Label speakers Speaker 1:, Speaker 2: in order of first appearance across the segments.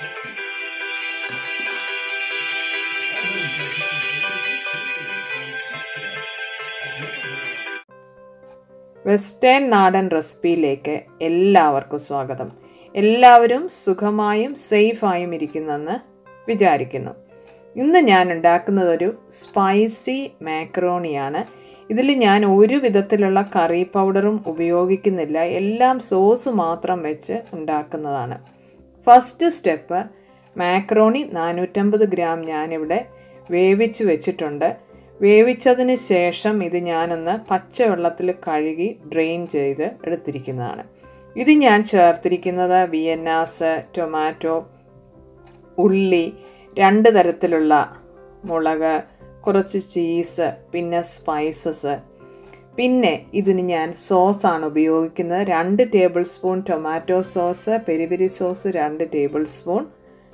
Speaker 1: western നാടൻ റെസിപ്പിയിലേക്ക് എല്ലാവർക്കും സ്വാഗതം എല്ലാവരും സുഖമായും സേഫായും ഇരിക്കുന്നെന്ന് വിചാരിക്കുന്നു ഇന്ന് ഞാൻ ഉണ്ടാക്കുന്നത് ഒരു സ്പൈസി മാക്രോണിയാണ് ഇതിൽ ഞാൻ ഒരു വിധത്തിലുള്ള കറി പൗഡറും ഉപയോഗിക്കുന്നില്ല എല്ലാം സോസ് മാത്രം വെച്ച് ഉണ്ടാക്കുന്നതാണ് ഫസ്റ്റ് സ്റ്റെപ്പ് മാക്രോണി നാനൂറ്റമ്പത് ഗ്രാം ഞാനിവിടെ വേവിച്ച് വെച്ചിട്ടുണ്ട് വേവിച്ചതിന് ശേഷം ഇത് ഞാനൊന്ന് പച്ചവെള്ളത്തിൽ കഴുകി ഡ്രെയിൻ ചെയ്ത് എടുത്തിരിക്കുന്നതാണ് ഇത് ഞാൻ ചേർത്തിരിക്കുന്നത് വിയന്നാസ് ടൊമാറ്റോ ഉള്ളി രണ്ട് തരത്തിലുള്ള മുളക് കുറച്ച് ചീസ് പിന്നെ സ്പൈസസ് പിന്നെ ഇതിന് ഞാൻ സോസാണ് ഉപയോഗിക്കുന്നത് രണ്ട് tablespoon tomato sauce peri peri sauce രണ്ട് ടേബിൾ സ്പൂൺ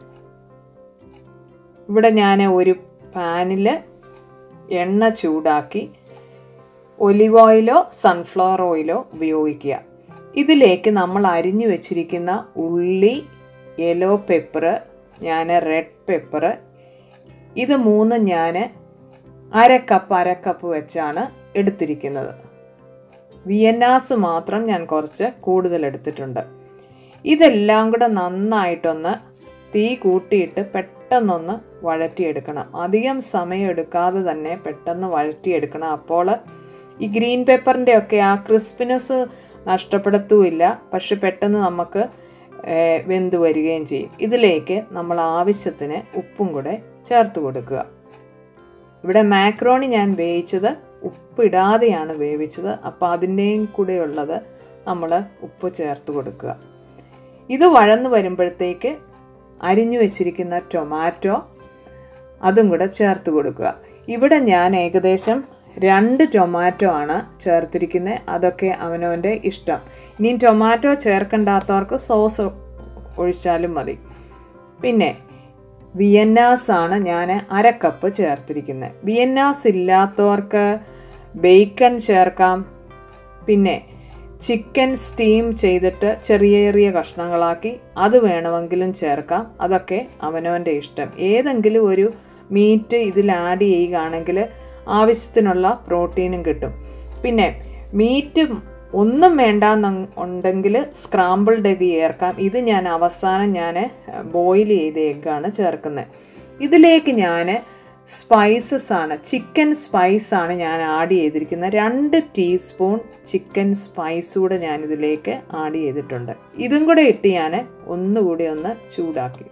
Speaker 1: ഇവിടെ ഞാൻ ഒരു പാനിൽ എണ്ണ ചൂടാക്കി ഒലിവ് ഓയിലോ സൺഫ്ലവർ ഓയിലോ ഉപയോഗിക്കുക ഇതിലേക്ക് നമ്മൾ അരിഞ്ഞു വെച്ചിരിക്കുന്ന ഉള്ളി യെല്ലോ പെപ്പർ ഞാൻ റെഡ് പെപ്പർ ഇത് മൂന്നും ഞാൻ അര കപ്പ് അര കപ്പ് വെച്ചാണ് എടുത്തിരിക്കുന്നത് വിയന്നാസ് മാത്രം ഞാൻ കുറച്ച് കൂടുതൽ എടുത്തിട്ടുണ്ട് ഇതെല്ലാം കൂടെ നന്നായിട്ടൊന്ന് തീ കൂട്ടിയിട്ട് പെട്ടെന്നൊന്ന് വഴറ്റിയെടുക്കണം അധികം സമയം എടുക്കാതെ തന്നെ പെട്ടെന്ന് വഴറ്റിയെടുക്കണം അപ്പോൾ ഈ ഗ്രീൻ പേപ്പറിൻ്റെ ഒക്കെ ആ ക്രിസ്പിനെസ് നഷ്ടപ്പെടുത്തുമില്ല പക്ഷെ പെട്ടെന്ന് നമുക്ക് വെന്ത് വരികയും ചെയ്യും ഇതിലേക്ക് നമ്മൾ ആവശ്യത്തിന് ഉപ്പും കൂടെ ചേർത്ത് കൊടുക്കുക ഇവിടെ മാക്രോണി ഞാൻ വേവിച്ചത് ഉപ്പിടാതെയാണ് വേവിച്ചത് അപ്പോൾ അതിൻ്റെയും കൂടെ ഉള്ളത് നമ്മൾ ഉപ്പ് ചേർത്ത് കൊടുക്കുക ഇത് വഴന്ന് വരുമ്പോഴത്തേക്ക് അരിഞ്ഞു വെച്ചിരിക്കുന്ന ടൊമാറ്റോ അതും കൂടെ ചേർത്ത് കൊടുക്കുക ഇവിടെ ഞാൻ ഏകദേശം രണ്ട് ടൊമാറ്റോ ആണ് ചേർത്തിരിക്കുന്നത് അതൊക്കെ അവനവൻ്റെ ഇഷ്ടം ഇനി ടൊമാറ്റോ ചേർക്കണ്ടാത്തവർക്ക് സോസ് ഒഴിച്ചാലും മതി പിന്നെ വിയന്നാസ് ആണ് ഞാൻ അര കപ്പ് ചേർത്തിരിക്കുന്നത് വിയന്നാസ് ഇല്ലാത്തവർക്ക് ബേക്കൺ ചേർക്കാം പിന്നെ ചിക്കൻ സ്റ്റീം ചെയ്തിട്ട് ചെറിയ ചെറിയ കഷ്ണങ്ങളാക്കി അത് വേണമെങ്കിലും ചേർക്കാം അതൊക്കെ അവനവൻ്റെ ഇഷ്ടം ഏതെങ്കിലും ഒരു മീറ്റ് ഇതിൽ ആഡ് ചെയ്യുകയാണെങ്കിൽ ആവശ്യത്തിനുള്ള പ്രോട്ടീനും കിട്ടും പിന്നെ മീറ്റ് ഒന്നും വേണ്ടെന്ന് ഉണ്ടെങ്കിൽ സ്ക്രാമ്പിൾഡ് എഗ് ചേർക്കാം ഇത് ഞാൻ അവസാനം ഞാൻ ബോയിൽ ചെയ്ത എഗ്ഗാണ് ചേർക്കുന്നത് ഇതിലേക്ക് ഞാൻ സ്പൈസസ് ആണ് ചിക്കൻ സ്പൈസ് ആണ് ഞാൻ ആഡ് ചെയ്തിരിക്കുന്നത് രണ്ട് ടീസ്പൂൺ ചിക്കൻ സ്പൈസ് കൂടെ ഞാൻ ഇതിലേക്ക് ആഡ് ചെയ്തിട്ടുണ്ട് ഇതും കൂടെ ഇട്ട് ഞാൻ ഒന്നുകൂടി ഒന്ന് ചൂടാക്കി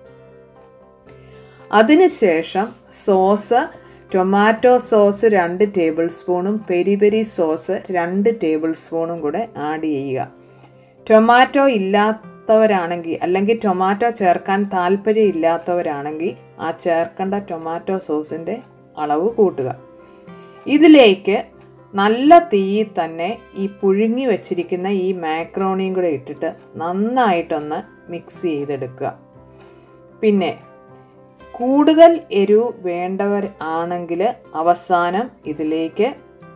Speaker 1: അതിനുശേഷം സോസ് ടൊമാറ്റോ സോസ് രണ്ട് ടേബിൾ സ്പൂണും പെരി പെരി സോസ് രണ്ട് ടേബിൾ സ്പൂണും കൂടെ ആഡ് ചെയ്യുക ടൊമാറ്റോ ഇല്ലാത്തവരാണെങ്കിൽ അല്ലെങ്കിൽ ടൊമാറ്റോ ചേർക്കാൻ താല്പര്യം ഇല്ലാത്തവരാണെങ്കിൽ ആ ചേർക്കേണ്ട ടൊമാറ്റോ സോസിൻ്റെ അളവ് കൂട്ടുക ഇതിലേക്ക് നല്ല തീയിൽ തന്നെ ഈ പുഴുങ്ങി വെച്ചിരിക്കുന്ന ഈ മാക്രോണിയും കൂടെ ഇട്ടിട്ട് നന്നായിട്ടൊന്ന് മിക്സ് ചെയ്തെടുക്കുക പിന്നെ കൂടുതൽ എരിവ് വേണ്ടവർ ആണെങ്കിൽ അവസാനം ഇതിലേക്ക്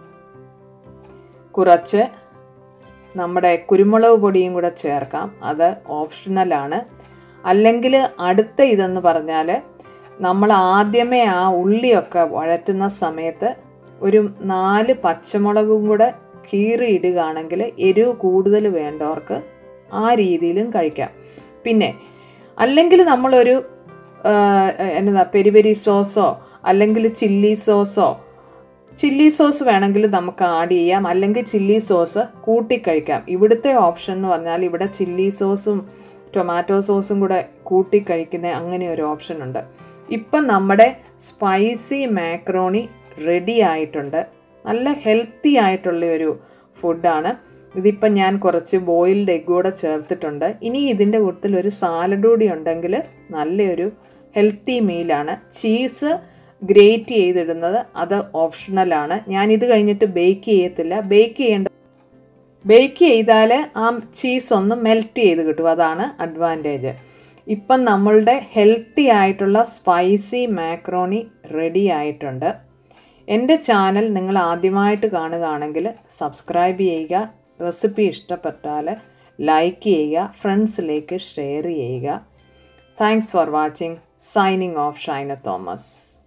Speaker 1: കുറച്ച് നമ്മുടെ കുരുമുളക് പൊടിയും കൂടെ ചേർക്കാം അത് ഓപ്ഷണലാണ് അല്ലെങ്കിൽ അടുത്ത ഇതെന്ന് പറഞ്ഞാൽ നമ്മൾ ആദ്യമേ ആ ഉള്ളിയൊക്കെ വഴറ്റുന്ന സമയത്ത് ഒരു നാല് പച്ചമുളകും കൂടെ കീറി ഇടുകയാണെങ്കിൽ എരിവ് കൂടുതൽ വേണ്ടവർക്ക് ആ രീതിയിലും കഴിക്കാം പിന്നെ അല്ലെങ്കിൽ നമ്മളൊരു എന്നതാ പെരി പെരി സോസോ അല്ലെങ്കിൽ ചില്ലി സോസോ ചില്ലി സോസ് വേണമെങ്കിൽ നമുക്ക് ആഡ് ചെയ്യാം അല്ലെങ്കിൽ ചില്ലി സോസ് കൂട്ടിക്കഴിക്കാം ഇവിടുത്തെ ഓപ്ഷൻ എന്ന് പറഞ്ഞാൽ ഇവിടെ ചില്ലി സോസും ടൊമാറ്റോ സോസും കൂടെ കൂട്ടിക്കഴിക്കുന്ന അങ്ങനെ ഒരു ഓപ്ഷൻ ഉണ്ട് ഇപ്പം നമ്മുടെ സ്പൈസി മാക്രോണി റെഡി ആയിട്ടുണ്ട് നല്ല ഹെൽത്തി ആയിട്ടുള്ള ഒരു ഫുഡാണ് ഇതിപ്പം ഞാൻ കുറച്ച് ബോയിൽഡ് എഗ് കൂടെ ചേർത്തിട്ടുണ്ട് ഇനി ഇതിൻ്റെ കൂട്ടത്തിൽ ഒരു സാലഡ് കൂടി ഉണ്ടെങ്കിൽ നല്ലൊരു ഹെൽത്തി മീലാണ് ചീസ് ഗ്രേറ്റ് ചെയ്തിടുന്നത് അത് ഓപ്ഷണലാണ് ഞാൻ ഇത് കഴിഞ്ഞിട്ട് ബേക്ക് ചെയ്യത്തില്ല ബേക്ക് ചെയ്യേണ്ട ബേക്ക് ചെയ്താൽ ആ ചീസ് ഒന്ന് മെൽറ്റ് ചെയ്ത് കിട്ടും അതാണ് അഡ്വാൻറ്റേജ് ഇപ്പം നമ്മളുടെ ഹെൽത്തി ആയിട്ടുള്ള സ്പൈസി മാക്രോണി റെഡി ആയിട്ടുണ്ട് എൻ്റെ ചാനൽ നിങ്ങൾ ആദ്യമായിട്ട് കാണുകയാണെങ്കിൽ സബ്സ്ക്രൈബ് ചെയ്യുക റെസിപ്പി ഇഷ്ടപ്പെട്ടാൽ ലൈക്ക് ചെയ്യുക ഫ്രണ്ട്സിലേക്ക് ഷെയർ ചെയ്യുക thanks for watching signing off Shaina Thomas